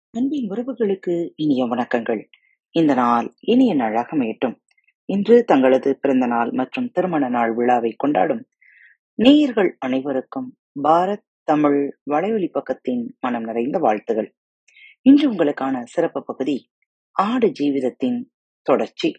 அன்பின் உறவுகளுக்கு இனிய வணக்கங்கள். இந்த நாள் இனிய நாளாக அமையட்டும். இன்று தங்களது பிறந்த நாள் மற்றும் திருமண நாள் விழாவை கொண்டாடும் நேயர்கள் அனைவருக்கும் பாரத் தமிழ் வலையொலி பக்கத்தின் மனம் நிறைந்த வாழ்த்துகள். இன்று உங்களுக்கான சிறப்பு பகுதி ஆடு ஜீவிதத்தின் தொடர்ச்சி.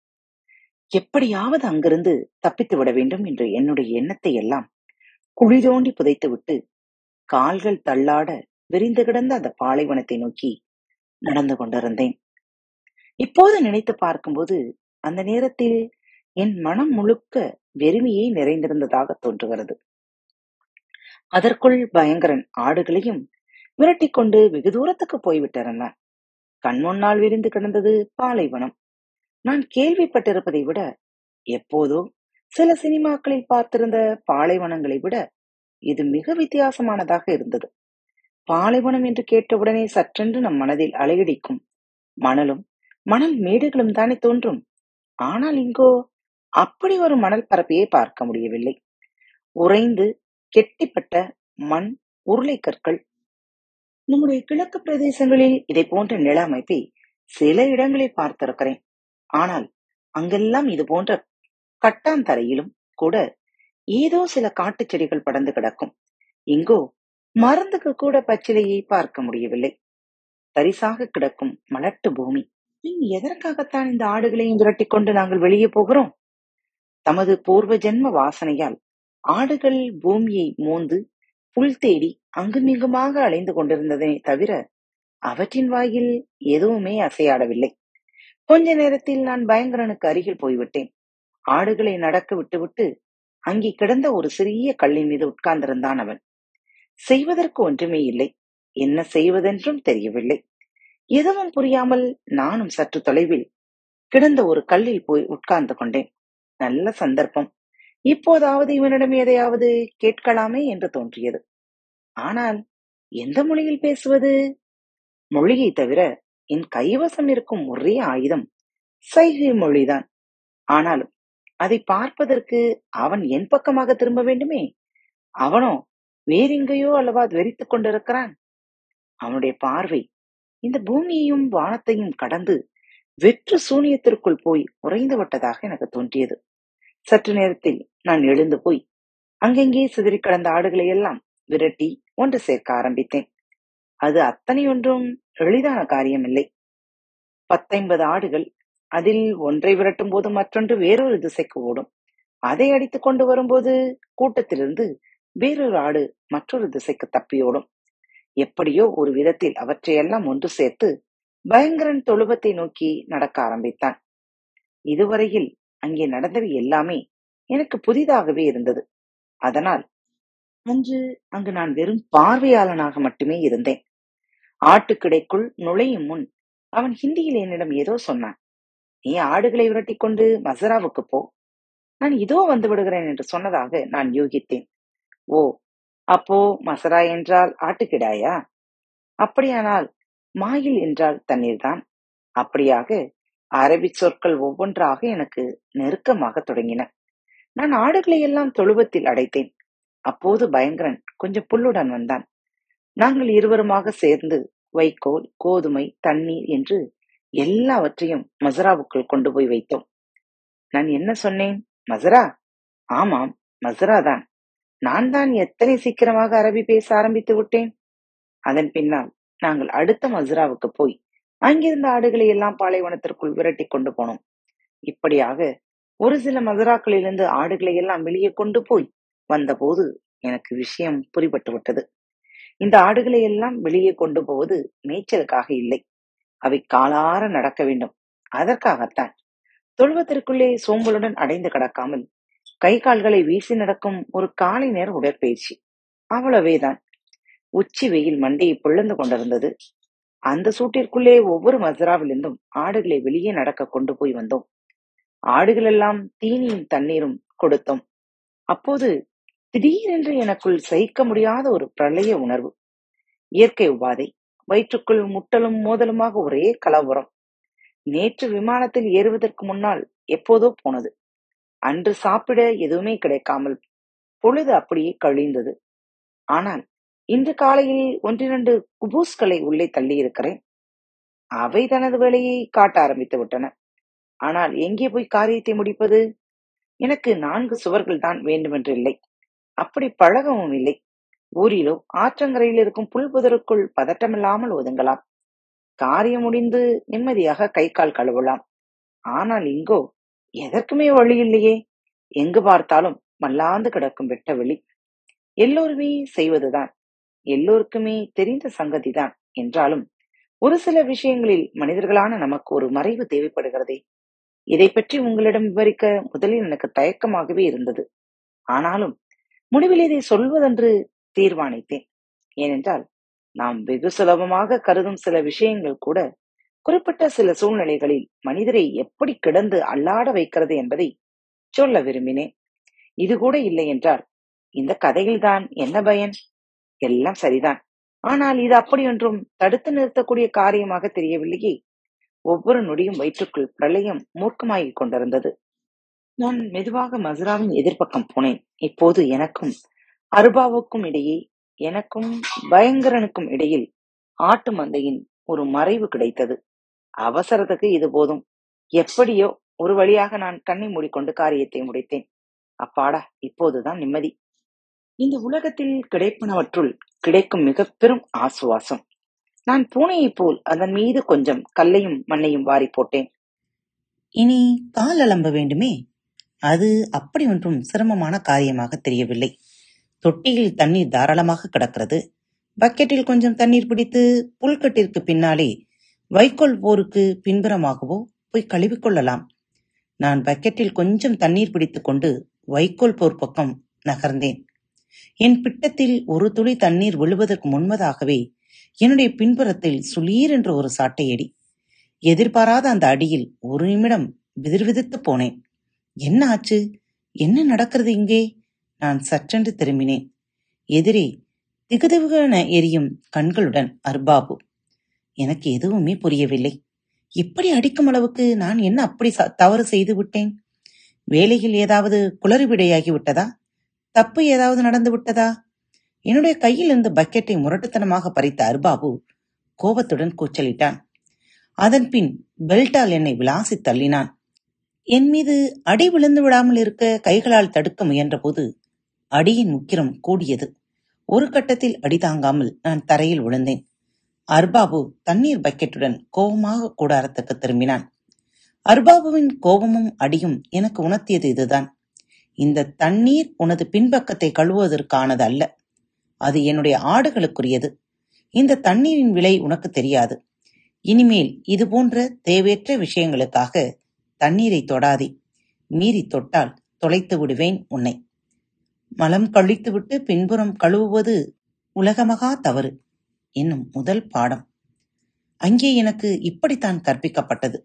எப்படியாவது அங்கிருந்து தப்பித்து விட வேண்டும் என்ற என்னுடைய எண்ணத்தை எல்லாம் குழி தோண்டி புதைத்துவிட்டு கால்கள் தள்ளாட விரிந்து கிடந்த அந்த பாலைவனத்தை நோக்கி நடந்து கொண்டிருந்தேன். இப்போது நினைத்து பார்க்கும்போது அந்த நேரத்தில் என் மனம் முழுக்க வெறுமையே நிறைந்திருந்ததாக தோன்றுகிறது. அதற்குள் பயங்கரன் ஆடுகளையும் விரட்டிக் கொண்டு வெகு தூரத்துக்கு போய்விட்டிருந்தான். கண் முன்னால் விரிந்து கிடந்தது பாலைவனம். நான் கேள்விப்பட்டிருப்பதை விட எப்போதோ சில சினிமாக்களில் பார்த்திருந்த பாலைவனங்களை விட இது மிக வித்தியாசமானதாக இருந்தது. பாலைவனம் என்று கேட்டவுடனே சற்றென்று நம் மனதில் அலையடிக்கும் மணலும் மணல் மேடுகளும் தானே தோன்றும். ஆனால் இங்கோ அப்படி ஒரு மணல் பரப்பையே பார்க்க முடியவில்லை. உறைந்து கெட்டிப்பட்ட மண் உருளை கற்கள். நம்முடைய கிழக்கு பிரதேசங்களில் இதை போன்ற நில அமைப்பை சில இடங்களில் பார்த்திருக்கிறேன். ஆனால் அங்கெல்லாம் இது போன்ற கட்டாந்தரையிலும் கூட ஏதோ சில காட்டுச் செடிகள் படர்ந்து கிடக்கும். இங்கோ மருந்துக்கு கூட பச்சிலையை பார்க்க முடியவில்லை. தரிசாக கிடக்கும் மலட்டு பூமி. பின் எதற்காகத்தான் இந்த ஆடுகளையும் விரட்டிக் கொண்டு நாங்கள் வெளியே போகிறோம்? தமது பூர்வ ஜென்ம வாசனையால் ஆடுகள் பூமியை மோந்து புல் தேடி அங்குமிங்குமாக அலைந்து கொண்டிருந்ததே தவிர அவற்றின் வாயில் எதுவுமே அசையாடவில்லை. கொஞ்ச நேரத்தில் நான் பயங்கரனுக்கு அருகில் போய்விட்டேன். ஆடுகளை நடக்க விட்டுவிட்டு அங்கே கிடந்த ஒரு சிறிய கல்லின் மீது உட்கார்ந்திருந்தான் அவன். செய்வதற்கு ஒன்றுமே இல்லை. என்ன செய்வதென்றும் தெரியவில்லை. எதுவும் புரியாமல் நானும் சற்று தொலைவில் கிடந்த ஒரு கல்லில் போய் உட்கார்ந்து கொண்டேன். நல்ல சந்தர்ப்பம். இப்போதாவது இவனிடம் எதையாவது கேட்கலாமே என்று தோன்றியது. ஆனால் எந்த மொழியில் பேசுவது? மொழியை தவிர என் கைவசம் இருக்கும் ஒரே ஆயுதம் சைகை மொழிதான். ஆனாலும் அதை பார்ப்பதற்கு அவன் என் பக்கமாக திரும்ப வேண்டுமே. அவனோ வேறெங்கேயோ அல்லவா வெறித்துக் கொண்டிருக்கிறான். அவனுடைய பார்வை இந்த பூமியையும் வானத்தையும் கடந்து வெற்று சூனியத்திற்குள் போய் உறைந்து விட்டதாக எனக்கு தோன்றியது. சற்று நேரத்தில் நான் எழுந்து போய் அங்கெங்கே சிதறிக் கிடந்த ஆடுகளை எல்லாம் விரட்டி ஒன்று சேர்க்க ஆரம்பித்தேன். அது அத்தனை ஒன்றும் எளிதான காரியமில்லை. பத்தைம்பது ஆடுகள் அதில் ஒன்றை விரட்டும் போது மற்றொன்று வேறொரு திசைக்கு ஓடும். அதை அடித்துக் கொண்டு வரும்போது கூட்டத்திலிருந்து வேறொரு ஆடு மற்றொரு திசைக்கு தப்பியோடும். எப்படியோ ஒரு விதத்தில் அவற்றையெல்லாம் ஒன்று சேர்த்து பயங்கரன் தொழுவத்தை நோக்கி நடக்க ஆரம்பித்தான். இதுவரையில் அங்கே நடந்தவை எல்லாமே எனக்கு புதிதாகவே இருந்தது. அதனால் அன்று அங்கு நான் வெறும் பார்வையாளனாக மட்டுமே இருந்தேன். ஆட்டுக்கிடைக்குள் நுழையும் முன் அவன் ஹிந்தியில் என்னிடம் ஏதோ சொன்னான். நீ ஆடுகளை விரட்டிக் கொண்டு மசராவுக்கு போ. நான் இதோ வந்து விடுகிறேன் என்று சொன்னதாக நான் யூகித்தேன். ஓ அப்போ மசரா என்றால் ஆட்டுக்கிடாயா? அப்படியானால் மாயில் என்றால் தண்ணீர்தான். அப்படியாக அரபிச் சொற்கள் ஒவ்வொன்றாக எனக்கு நெருக்கமாக தொடங்கின. நான் ஆடுகளை எல்லாம் தொழுவத்தில் அடைத்தேன். அப்போது பயங்கரன் கொஞ்சம் புல்லுடன் வந்தான். நாங்கள் இருவருமாக சேர்ந்து வைக்கோல், கோதுமை, தண்ணீர் என்று எல்லாவற்றையும் மசராவுக்குள் கொண்டு போய் வைத்தோம். நான் என்ன சொன்னேன்? மசரா? ஆமாம், மசராதான். நான் தான் எத்தனை சீக்கிரமாக அரபி பேச ஆரம்பித்து விட்டேன். அதன் பின்னால் நாங்கள் அடுத்த மசராவுக்கு போய் அங்கிருந்த ஆடுகளை எல்லாம் பாலைவனத்திற்குள் விரட்டிக் கொண்டு போனோம். இப்படியாக ஒரு சில மசராக்களிலிருந்து ஆடுகளை எல்லாம் வெளியே கொண்டு போய் வந்தபோது எனக்கு விஷயம் புரிபட்டு விட்டது. இந்த ஆடுகளை எல்லாம் வெளியே கொண்டு போவது மேய்ச்சலுக்காக இல்லை. அவை காலார நடக்க வேண்டும். அதற்காகத்தான். தொழுவத்திற்குள்ளே சோம்பலுடன் அடைந்து கிடக்காமல் கை கால்களை வீசி நடக்கும் ஒரு காலை நேர உடற்பயிற்சி. அவ்வளவேதான். உச்சி வெயில் மண்டையை பிளந்து கொண்டிருந்தது. அந்த சூட்டிற்குள்ளே ஒவ்வொரு மசராவிலிருந்தும் ஆடுகளை வெளியே நடக்க கொண்டு போய் வந்தோம். ஆடுகள் எல்லாம் தீனியும் தண்ணீரும் கொடுத்தோம். அப்போது திடீரென்று எனக்குள் சகிக்க முடியாத ஒரு பிரளய உணர்வு. இயற்கை உபாதை. வயிற்றுக்குள் முட்டலும் மோதலுமாக ஒரே கலவரம். நேற்று விமானத்தில் ஏறுவதற்கு முன்னால் எப்போதோ போனது. அன்று சாப்பிட எதுவுமே கிடைக்காமல் பொழுது அப்படியே கழிந்தது. ஆனால் இன்று காலையில் ஒன்றிரண்டு குபூஸ்களை உள்ளே தள்ளியிருக்கிறேன் அவை தனது வேலையை காட்ட ஆரம்பித்து விட்டன ஆனால் எங்கே போய் காரியத்தை முடிப்பது எனக்கு நான்கு சுவர்கள் தான் வேண்டுமென்று இல்லை அப்படி பழகவும் இல்லை ஊரிலோ ஆற்றங்கரையில் இருக்கும் புல்புதருக்குள் பதட்டமில்லாமல் ஒதுங்கலாம் காரியம் முடிந்து நிம்மதியாக கை கால் கழுவலாம் ஆனால் இங்கோ எதற்குமே வழி இல்லையே எங்கு பார்த்தாலும் மல்லாந்து கிடக்கும் வெட்ட வெளி எல்லோருமே செய்வதுதான் எல்லோருக்குமே தெரிந்த சங்கதிதான் என்றாலும் ஒரு சில விஷயங்களில் மனிதர்களான நமக்கு ஒரு மறைவு தேவைப்படுகிறதே இதை பற்றி உங்களிடம் விவரிக்க முதலில் எனக்கு தயக்கமாகவே இருந்தது ஆனாலும் முடிவில் இதை சொல்வதென்று தீர்மானித்தேன் ஏனென்றால் நாம் வெகு சுலபமாக கருதும் சில விஷயங்கள் கூட குறிப்பிட்ட சில சூழ்நிலைகளில் மனிதரை எப்படி கிடந்து அல்லாட வைக்கிறது என்பதை சொல்ல விரும்பினேன் இது கூட இல்லை என்றால் இந்த கதையில்தான் என்ன பயன் எல்லாம் சரிதான் ஆனால் இது அப்படியொன்றும் தடுத்து நிறுத்தக்கூடிய காரியமாக தெரியவில்லையே ஒவ்வொரு நொடியும் வயிற்றுக்குள் பிரளயம் மூர்க்கமாகிக் கொண்டிருந்தது நான் மெதுவாக மதுராவின் எதிர்ப்பக்கம் போனேன் இப்போது எனக்கும் அருபாவுக்கும் இடையே எனக்கும் பயங்கரனுக்கும் இடையில் ஆட்டு மந்தையின் ஒரு மறைவு கிடைத்தது அவசரத்துக்கு இது போதும் எப்படியோ ஒரு வழியாக நான் கண்ணை மூடிக்கொண்டு காரியத்தை முடித்தேன் அப்பாடா இப்போதுதான் நிம்மதி இந்த உலகத்தில் கிடைப்பனவற்றுள் கிடைக்கும் மிக பெரும் ஆசுவாசம் நான் பூனையைப் போல் அதன் மீது கொஞ்சம் கல்லையும் மண்ணையும் வாரி போட்டேன் இனி கால் அலம்ப வேண்டுமே அது அப்படி ஒன்றும் சிரமமான காரியமாக தெரியவில்லை தொட்டியில் தண்ணீர் தாராளமாக கிடக்கிறது பக்கெட்டில் கொஞ்சம் தண்ணீர் பிடித்து புல்கட்டிற்கு பின்னாலே வைக்கோல் போருக்கு பின்புறமாகவோ போய் கழுவிக்கொள்ளலாம் நான் பக்கெட்டில் கொஞ்சம் தண்ணீர் பிடித்துக் கொண்டு வைக்கோல் போர் பக்கம் நகர்ந்தேன் என் பிட்டத்தில் ஒரு துளி தண்ணீர் விழுவதற்கு முன்பதாகவே என்னுடைய பின்புறத்தில் சுளீர் என்ற ஒரு சாட்டையடி எதிர்பாராத அந்த அடியில் ஒரு நிமிடம் விதிர்விதித்து போனேன் என்ன ஆச்சு என்ன நடக்கிறது இங்கே நான் சற்றென்று திரும்பினேன் எதிரே திகுதிகுவென எரியும் கண்களுடன் அர்பாபு எனக்கு எதுவுமே புரியவில்லை இப்படி அடிக்கும் அளவுக்கு நான் என்ன அப்படி ச- தவறு செய்து விட்டேன் வேலையில் ஏதாவது குளறுபடியாகி விட்டதா தப்பு ஏதாவது நடந்து விட்டதா என்னுடைய கையில் இருந்த பக்கெட்டை முரட்டுத்தனமாக பறித்த அர்பாபு கோபத்துடன் கூச்சலிட்டான் அதன் பின் பெல்ட்டால் என்னை விளாசி தள்ளினான் என் மீது அடி விழுந்து விடாமல் இருக்க கைகளால் தடுக்க முயன்றபோது அடியின் முக்கிரம் கூடியது ஒரு கட்டத்தில் அடி தாங்காமல் நான் தரையில் விழுந்தேன் அர்பாபு தண்ணீர் பக்கெட்டுடன் கோபமாக கூடாரத்துக்கு திரும்பினான் அர்பாபுவின் கோபமும் அடியும் எனக்கு உணர்த்தியது இதுதான் இந்த தண்ணீர் உனது பின்பக்கத்தை கழுவுவதற்கானது அல்ல அது என்னுடைய ஆடுகளுக்குரியது இந்த தண்ணீரின் விலை உனக்கு தெரியாது இனிமேல் இது போன்ற தேவையற்ற விஷயங்களுக்காக தண்ணீரை தொடாதே மீறி தொட்டால் தொலைத்து விடுவேன் உன்னை மலம் கழித்துவிட்டு பின்புறம் கழுவுவது உலகமகா தவறு என்னும் முதல் பாடம் அங்கே எனக்கு இப்படித்தான் கற்பிக்கப்பட்டது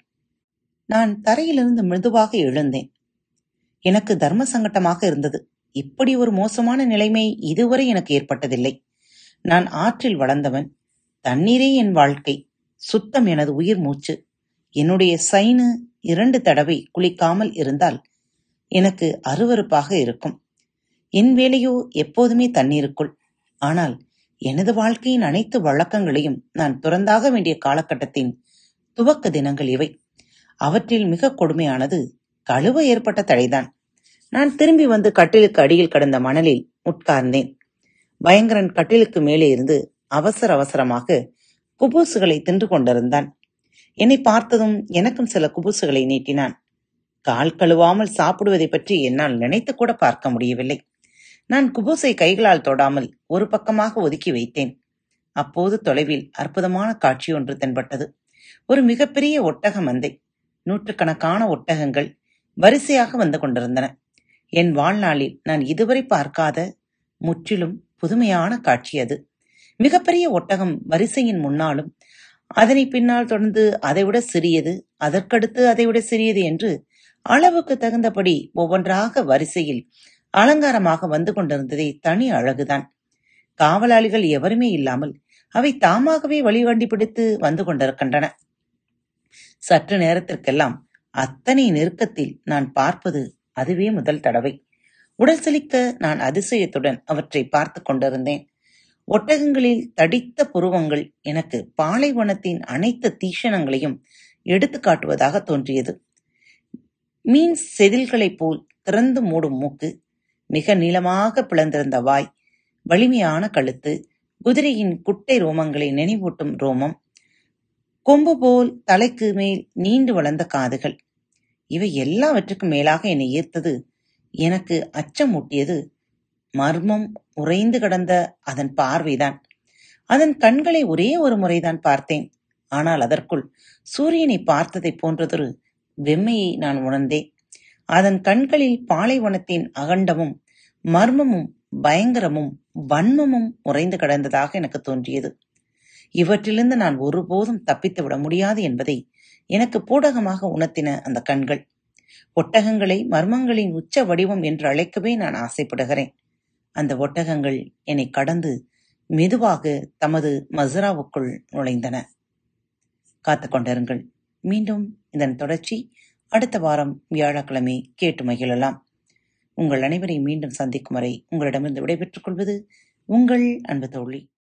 நான் தரையிலிருந்து மெதுவாக எழுந்தேன் எனக்கு தர்ம சங்கட்டமாக இருந்தது இப்படி ஒரு மோசமான நிலைமை இதுவரை எனக்கு ஏற்பட்டதில்லை நான் ஆற்றில் வளர்ந்தவன் தண்ணீரே என் வாழ்க்கை சுத்தம் எனது உயிர் மூச்சு என்னுடைய சைனு இரண்டு தடவை குளிக்காமல் இருந்தால் எனக்கு அருவருப்பாக இருக்கும் என் வேலையோ எப்போதுமே தண்ணீருக்குள் ஆனால் எனது வாழ்க்கையின் அனைத்து வழக்கங்களையும் நான் துறந்தாக வேண்டிய காலகட்டத்தின் துவக்க தினங்கள் இவை அவற்றில் மிக கொடுமையானது கழுவ ஏற்பட்ட தடைதான் நான் திரும்பி வந்து கட்டிலுக்கு அடியில் கிடந்த மணலில் உட்கார்ந்தேன் பயங்கரன் கட்டிலுக்கு மேலே இருந்து அவசர அவசரமாக குபூசுகளை தின்று கொண்டிருந்தான் என்னை பார்த்ததும் எனக்கும் சில குபூசுகளை நீட்டினான் கால் கழுவாமல் சாப்பிடுவதை பற்றி என்னால் நினைத்து கூட பார்க்க முடியவில்லை நான் குபூசை கைகளால் தொடாமல் ஒரு பக்கமாக ஒதுக்கி வைத்தேன் அப்போது தொலைவில் அற்புதமான காட்சி ஒன்று தென்பட்டது ஒரு மிகப்பெரிய ஒட்டக மந்தை நூற்றுக்கணக்கான ஒட்டகங்கள் வரிசையாக வந்து கொண்டிருந்தன என் வாழ்நாளில் நான் இதுவரை பார்க்காத முற்றிலும் புதுமையான காட்சி அது மிகப்பெரிய ஒட்டகம் வரிசையின் முன்னாலும் அதனை பின்னால் தொடர்ந்து அதைவிட சிறியது அதற்கடுத்து அதைவிட சிறியது என்று அளவுக்கு தகுந்தபடி ஒவ்வொன்றாக வரிசையில் அலங்காரமாக வந்து கொண்டிருந்ததே தனி அழகுதான் காவலாளிகள் எவருமே இல்லாமல் அவை தாமாகவே வழி கண்டுபிடித்து வந்து கொண்டிருக்கின்றன சற்று நேரத்திற்கெல்லாம் அத்தனை நெருக்கத்தில் நான் பார்ப்பது அதுவே முதல் தடவை உடல் சிலிக்க நான் அதிசயத்துடன் அவற்றை பார்த்து கொண்டிருந்தேன் ஒட்டகங்களில் தடித்த புருவங்கள் எனக்கு பாலைவனத்தின் அனைத்து தீஷணங்களையும் எடுத்துக் காட்டுவதாக தோன்றியது மீன் செதில்களைப் போல் திறந்து மூடும் மூக்கு மிக நீளமாக பிளந்திருந்த வாய் வலிமையான கழுத்து குதிரையின் குட்டை ரோமங்களை நினைவூட்டும் ரோமம் கொம்பு போல் தலைக்கு மேல் நீண்டு வளர்ந்த காதுகள் இவை எல்லாவற்றுக்கும் மேலாக என்னை ஈர்த்தது எனக்கு அச்சமூட்டியது மர்மம் உறைந்து கிடந்த அதன் பார்வைதான் அதன் கண்களை ஒரே ஒரு முறைதான் பார்த்தேன் ஆனால் அதற்குள் சூரியனை பார்த்ததைப் போன்றதொரு வெம்மையை நான் உணர்ந்தேன் அதன் கண்களில் பாலைவனத்தின் அகண்டமும் மர்மமும் பயங்கரமும் வன்மமும் உறைந்து கிடந்ததாக எனக்கு தோன்றியது இவற்றிலிருந்து நான் ஒருபோதும் தப்பித்து விட முடியாது என்பதை எனக்கு பூடகமாக உணர்த்தின அந்த கண்கள் ஒட்டகங்களை மர்மங்களின் உச்ச வடிவம் என்று அழைக்கவே நான் ஆசைப்படுகிறேன் அந்த ஒட்டகங்கள் என்னை கடந்து மெதுவாக தமது மசராவுக்குள் நுழைந்தன காத்துக் கொண்டிருங்கள் மீண்டும் இதன் தொடர்ச்சி அடுத்த வாரம் வியாழக்கிழமை கேட்டு மகிழலாம் உங்கள் அனைவரையும் மீண்டும் சந்திக்கும் வரை உங்களிடமிருந்து விடைபெற்றுக் கொள்வது உங்கள் அன்பு தோழி